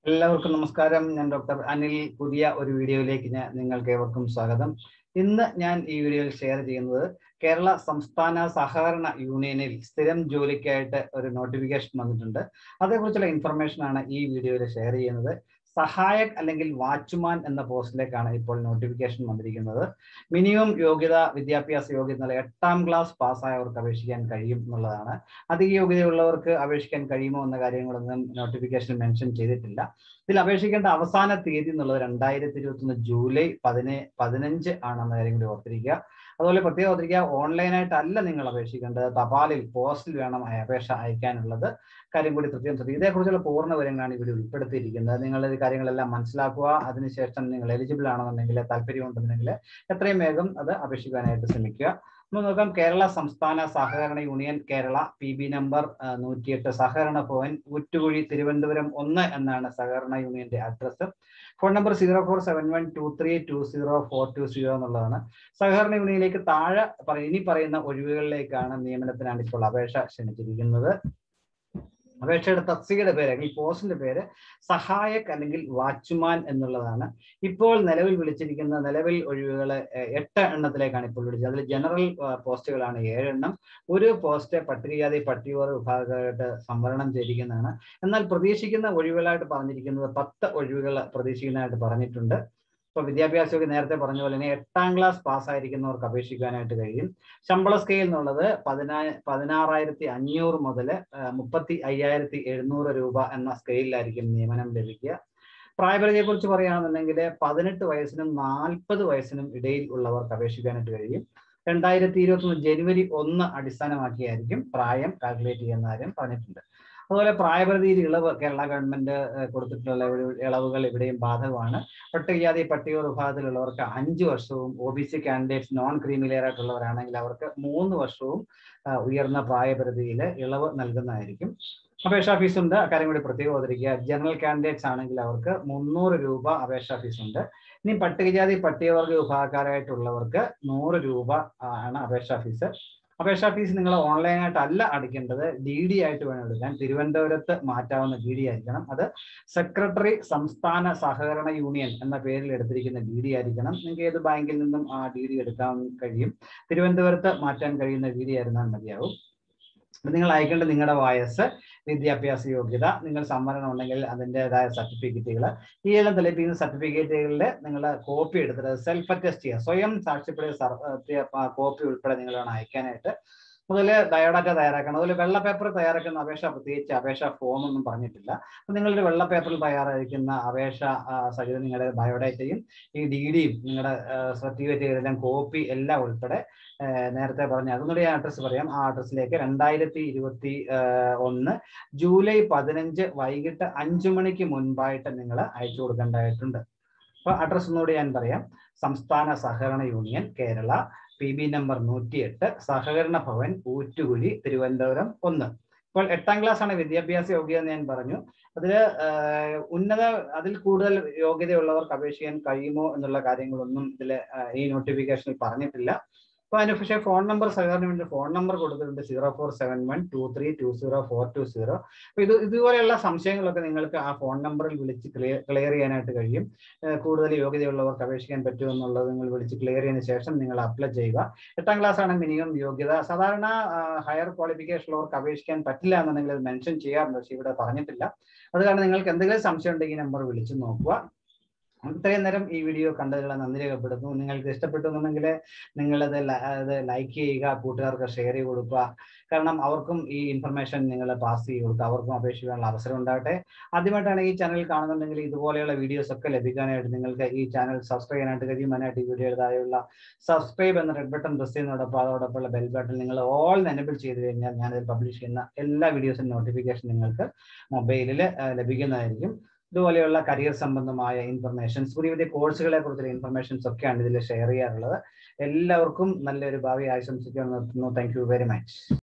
എല്ലാവർക്കും നമസ്കാരം ഞാൻ ഡോക്ടർ അനിൽ പുതിയ ഒരു വീഡിയോയിലേക്ക് ഞാൻ നിങ്ങൾക്ക് ഏവർക്കും സ്വാഗതം ഇന്ന് ഞാൻ ഈ വീഡിയോയിൽ ഷെയർ ചെയ്യുന്നത് കേരള സംസ്ഥാന സഹകരണ യൂണിയനിൽ സ്ഥിരം ജോലിക്കായിട്ട് ഒരു നോട്ടിഫിക്കേഷൻ വന്നിട്ടുണ്ട് അതേക്കുറിച്ചുള്ള ഇൻഫർമേഷൻ ആണ് ഈ വീഡിയോയിൽ ഷെയർ ചെയ്യുന്നത് സഹായക് അല്ലെങ്കിൽ വാച്ച്മാൻ എന്ന പോസ്റ്റിലേക്കാണ് ഇപ്പോൾ നോട്ടിഫിക്കേഷൻ വന്നിരിക്കുന്നത് മിനിമം യോഗ്യത വിദ്യാഭ്യാസ യോഗ്യത എന്നുള്ള എട്ടാം ക്ലാസ് പാസ്സായവർക്ക് അപേക്ഷിക്കാൻ കഴിയും എന്നുള്ളതാണ് അധിക യോഗ്യതയുള്ളവർക്ക് അപേക്ഷിക്കാൻ കഴിയുമോ എന്ന കാര്യങ്ങളൊന്നും നോട്ടിഫിക്കേഷൻ മെൻഷൻ ചെയ്തിട്ടില്ല ഇതിൽ അപേക്ഷിക്കേണ്ട അവസാന തീയതി എന്നുള്ളത് രണ്ടായിരത്തി ഇരുപത്തി ഒന്ന് ജൂലൈ പതിനേ പതിനഞ്ച് ആണെന്ന കാര്യം കൂടി ഓർത്തിരിക്കുക അതുപോലെ പ്രത്യേകം ഓർത്തിരിക്കുക ഓൺലൈനായിട്ടല്ല നിങ്ങൾ അപേക്ഷിക്കേണ്ടത് തപാലിൽ പോസ്റ്റിൽ വേണം അപേക്ഷ അയക്കാനുള്ളത് കാര്യം കൂടി കൃത്യം ശ്രദ്ധിക്കുക ഇതേക്കുറിച്ചുള്ള പൂർണ്ണ വിവരങ്ങളാണ് ഇവിടെ ഉൾപ്പെടുത്തിയിരിക്കുന്നത് നിങ്ങൾ ഈ കാര്യങ്ങളെല്ലാം മനസ്സിലാക്കുക അതിനുശേഷം നിങ്ങൾ എലിജിബിൾ ആണെന്നുണ്ടെങ്കിൽ താല്പര്യമുണ്ടെന്നുണ്ടെങ്കിൽ എത്രയും വേഗം അത് അപേക്ഷിക്കാനായിട്ട് ശ്രമിക്കുക നമ്മൾ നോക്കാം കേരള സംസ്ഥാന സഹകരണ union Kerala P B number നൂറ്റിയെട്ട് സഹകരണ ഭവൻ ഊറ്റുകുഴി തിരുവനന്തപുരം ഒന്ന് എന്നാണ് സഹകരണ യൂണിയന്റെ address phone number zero four seven one two three two zero four two zero എന്നുള്ളതാണ് സഹകരണ യൂണിയനിലേക്ക് താഴെ ഇനി പറയുന്ന ഒഴിവുകളിലേക്കാണ് നിയമനത്തിനാണ് ഇപ്പോൾ അപേക്ഷ ക്ഷണിച്ചിരിക്കുന്നത് അപേക്ഷയുടെ തസ്തികയുടെ പേര് അല്ലെങ്കിൽ പോസ്റ്റിന്റെ പേര് സഹായക് അല്ലെങ്കിൽ വാച്ച്മാൻ എന്നുള്ളതാണ് ഇപ്പോൾ നിലവിൽ വിളിച്ചിരിക്കുന്ന നിലവിൽ ഒഴിവുകൾ എട്ട് എണ്ണത്തിലേക്കാണ് ഇപ്പോൾ വിളിച്ചത് അതിൽ ജനറൽ പോസ്റ്റുകളാണ് ഏഴെണ്ണം ഒരു പോസ്റ്റ് പട്ടികജാതി പട്ടികവർഗ വിഭാഗമായിട്ട് സംവരണം ചെയ്തിരിക്കുന്നതാണ് എന്നാൽ പ്രതീക്ഷിക്കുന്ന ഒഴിവുകളായിട്ട് പറഞ്ഞിരിക്കുന്നത് പത്ത് ഒഴിവുകൾ പ്രതീക്ഷിക്കുന്നതായിട്ട് പറഞ്ഞിട്ടുണ്ട് ഇപ്പൊ വിദ്യാഭ്യാസമൊക്കെ നേരത്തെ പറഞ്ഞ പോലെ തന്നെ എട്ടാം ക്ലാസ് പാസ്സായിരിക്കുന്നവർക്ക് അപേക്ഷിക്കാനായിട്ട് കഴിയും ശമ്പള സ്കെയിൽ എന്നുള്ളത് പതിനാ പതിനാറായിരത്തി അഞ്ഞൂറ് മുതൽ മുപ്പത്തി അയ്യായിരത്തി എഴുന്നൂറ് രൂപ എന്ന സ്കെയിലായിരിക്കും നിയമനം ലഭിക്കുക പ്രായപരിധിയെ കുറിച്ച് പറയുകയാണെന്നുണ്ടെങ്കിൽ പതിനെട്ട് വയസ്സിനും നാൽപ്പത് വയസ്സിനും ഇടയിൽ ഉള്ളവർക്ക് അപേക്ഷിക്കാനായിട്ട് കഴിയും രണ്ടായിരത്തി ഇരുപത്തി ഒന്ന് ജനുവരി ഒന്ന് അടിസ്ഥാനമാക്കിയായിരിക്കും പ്രായം കാൽക്കുലേറ്റ് ചെയ്യുന്ന കാര്യം പറഞ്ഞിട്ടുണ്ട് അതുപോലെ പ്രായപരിധിയിൽ ഇളവ് കേരള ഗവൺമെന്റ് കൊടുത്തിട്ടുള്ള ഇളവുകൾ ഇവിടെയും ബാധകമാണ് പട്ടികജാതി പട്ടിക വിഭാഗത്തിലുള്ളവർക്ക് അഞ്ച് വർഷവും O B C candidates non creamy layer ആയിട്ടുള്ളവരാണെങ്കിൽ അവർക്ക് മൂന്ന് വർഷവും ഉയർന്ന പ്രായപരിധിയിൽ ഇളവ് നൽകുന്നതായിരിക്കും അപേക്ഷാ ഫീസ് ഉണ്ട് അക്കാര്യം കൂടി പ്രത്യേകം ഓതിരിക്കുക ജനറൽ കാൻഡിഡേറ്റ്സ് ആണെങ്കിൽ അവർക്ക് മുന്നൂറ് രൂപ അപേക്ഷാ ഫീസ് ഉണ്ട് ഇനി പട്ടികജാതി പട്ടികവർഗ വിഭാഗക്കാരായിട്ടുള്ളവർക്ക് നൂറ് രൂപ ആണ് അപേക്ഷാ ഫീസ് അപേക്ഷാ ഫീസ് നിങ്ങൾ ഓൺലൈനായിട്ട് അല്ല അടയ്ക്കേണ്ടത് ഡി ഡി ആയിട്ട് വേണം എടുക്കാൻ തിരുവനന്തപുരത്ത് മാറ്റാവുന്ന ഡി ഡി ആയിരിക്കണം അത് സെക്രട്ടറി സംസ്ഥാന സഹകരണ യൂണിയൻ എന്ന പേരിൽ എടുത്തിരിക്കുന്ന ഡി ഡി ആയിരിക്കണം നിങ്ങൾക്ക് ഏത് ബാങ്കിൽ നിന്നും ആ ഡി ഡി എടുക്കാൻ കഴിയും തിരുവനന്തപുരത്ത് മാറ്റാൻ കഴിയുന്ന ഡി ഡി ആയിരുന്നാൽ മതിയാവും നിങ്ങൾ അയക്കേണ്ട നിങ്ങളുടെ വയസ്സ് വിദ്യാഭ്യാസ യോഗ്യത നിങ്ങൾ സംവരണം ഉണ്ടെങ്കിൽ അതിൻ്റെതായ സർട്ടിഫിക്കറ്റുകൾ ഈ എല്ലാം തെളിയിപ്പിക്കുന്ന സർട്ടിഫിക്കറ്റുകളിൽ നിങ്ങൾ കോപ്പി എടുത്തിട്ട് സെൽഫ് അറ്റസ്റ്റ് ചെയ്യുക സ്വയം സാക്ഷ്യപ്പെടുത്തിയ കോപ്പി ഉൾപ്പെടെ നിങ്ങൾ വേണം അയക്കാനായിട്ട് മുതൽ ബയോഡാറ്റ തയ്യാറാക്കണം അതുപോലെ വെള്ള പേപ്പർ തയ്യാറാക്കുന്ന അപേക്ഷ പ്രത്യേകിച്ച് അപേക്ഷ ഫോം ഒന്നും പറഞ്ഞിട്ടില്ല അപ്പം നിങ്ങളുടെ വെള്ള പേപ്പറിൽ തയ്യാറായിരിക്കുന്ന അപേക്ഷ സഹിതം നിങ്ങളുടെ ബയോഡാറ്റയും ഈ ഡി ഡിയും നിങ്ങളുടെ സർട്ടിഫിക്കറ്റുകളെല്ലാം കോപ്പി എല്ലാം ഉൾപ്പെടെ നേരത്തെ പറഞ്ഞ അതുകൂടി അഡ്രസ്സ് പറയാം ആ അഡ്രസ്സിലേക്ക് രണ്ടായിരത്തി ഇരുപത്തി ഒന്ന് ജൂലൈ പതിനഞ്ച് വൈകിട്ട് അഞ്ചു മണിക്ക് മുൻപായിട്ട് നിങ്ങൾ അയച്ചു കൊടുക്കേണ്ടതായിട്ടുണ്ട് അപ്പൊ അഡ്രസ് ഒന്നുകൂടി ഞാൻ പറയാം സംസ്ഥാന സഹകരണ union Kerala P B number നൂറ്റിയെട്ട് സഹകരണ ഭവൻ ഊറ്റുകുഴി തിരുവനന്തപുരം ഒന്ന് ഇപ്പോൾ എട്ടാം ക്ലാസ് ആണ് വിദ്യാഭ്യാസ യോഗ്യത എന്ന് ഞാൻ പറഞ്ഞു അതിൽ ഉന്നത അതിൽ കൂടുതൽ യോഗ്യതയുള്ളവർക്ക് അപേക്ഷിക്കാൻ കഴിയുമോ എന്നുള്ള കാര്യങ്ങളൊന്നും ഇതിൽ ഈ നോട്ടിഫിക്കേഷനിൽ പറഞ്ഞിട്ടില്ല അപ്പൊ അതിന് പക്ഷേ ഫോൺ നമ്പർ സഹകരണ വേണ്ടി ഫോൺ നമ്പർ കൊടുത്തിട്ടുണ്ട് zero four seven one two three two zero four two zero അപ്പൊ ഇത് ഇതുപോലെയുള്ള സംശയങ്ങളൊക്കെ നിങ്ങൾക്ക് ആ ഫോൺ നമ്പറിൽ വിളിച്ച് ക്ലിയർ ക്ലിയർ ചെയ്യാനായിട്ട് കഴിയും കൂടുതൽ യോഗ്യതയുള്ളവർക്ക് അപേക്ഷിക്കാൻ പറ്റുമോ എന്നുള്ളത് നിങ്ങൾ വിളിച്ച് ക്ലിയർ ചെയ്തതിനു ശേഷം നിങ്ങൾ അപ്ലൈ ചെയ്യുക എട്ടാം ക്ലാസ് ആണ് മിനിമം യോഗ്യത സാധാരണ ഹയർ ക്വാളിഫിക്കേഷൻ ഉള്ളവർക്ക് അപേക്ഷിക്കാൻ പറ്റില്ല എന്നുണ്ടെങ്കിൽ അത് മെൻഷൻ ചെയ്യാറുണ്ട് പക്ഷേ ഇവിടെ പറഞ്ഞിട്ടില്ല അത് കാരണം നിങ്ങൾക്ക് എന്തെങ്കിലും സംശയം ഉണ്ടെങ്കിൽ ഈ നമ്പർ വിളിച്ച് നോക്കുക ഇത്രയും നേരം ഈ വീഡിയോ കണ്ടതിലുള്ള നന്ദി രേഖപ്പെടുത്തുന്നു നിങ്ങൾക്ക് ഇഷ്ടപ്പെട്ടുന്നുണ്ടെങ്കിൽ നിങ്ങളത് അത് ലൈക്ക് ചെയ്യുക കൂട്ടുകാർക്ക് ഷെയർ ചെയ്ത് കൊടുക്കുക കാരണം അവർക്കും ഈ ഇൻഫർമേഷൻ നിങ്ങൾ പാസ് ചെയ്ത് കൊടുക്കുക അവർക്കും അപേക്ഷിക്കാനുള്ള അവസരം ഉണ്ടാകട്ടെ ആദ്യമായിട്ടാണ് ഈ ചാനൽ കാണുന്നുണ്ടെങ്കിൽ ഇതുപോലെയുള്ള വീഡിയോസ് ഒക്കെ ലഭിക്കാനായിട്ട് നിങ്ങൾക്ക് ഈ ചാനൽ സബ്സ്ക്രൈബ് ചെയ്യാനായിട്ട് കഴിയും അതിനായിട്ട് ഈ വീഡിയോയുടേതായുള്ള സബ്സ്ക്രൈബ് എന്ന റെഡ് ബട്ടൺ പ്രസ് ചെയ്യുന്നതോടൊപ്പം അതോടൊപ്പമുള്ള ബെൽ ബട്ടൺ നിങ്ങൾ ഓൾ എനബിൾ ചെയ്ത് കഴിഞ്ഞാൽ ഞാനത് പബ്ലിഷ് ചെയ്യുന്ന എല്ലാ വീഡിയോസിനും നോട്ടിഫിക്കേഷൻ നിങ്ങൾക്ക് മൊബൈലിൽ ലഭിക്കുന്നതായിരിക്കും ഇതുപോലെയുള്ള കരിയർ സംബന്ധമായ ഇൻഫർമേഷൻസ് പുതിയ പുതിയ കോഴ്സുകളെ കുറിച്ചുള്ള ഇൻഫർമേഷൻസ് ഒക്കെയാണ് ഇതിൽ ഷെയർ ചെയ്യാറുള്ളത് എല്ലാവർക്കും നല്ലൊരു ഭാവി ആശംസിക്കാൻ നിർത്തുന്നു താങ്ക് യു വെരി മച്ച്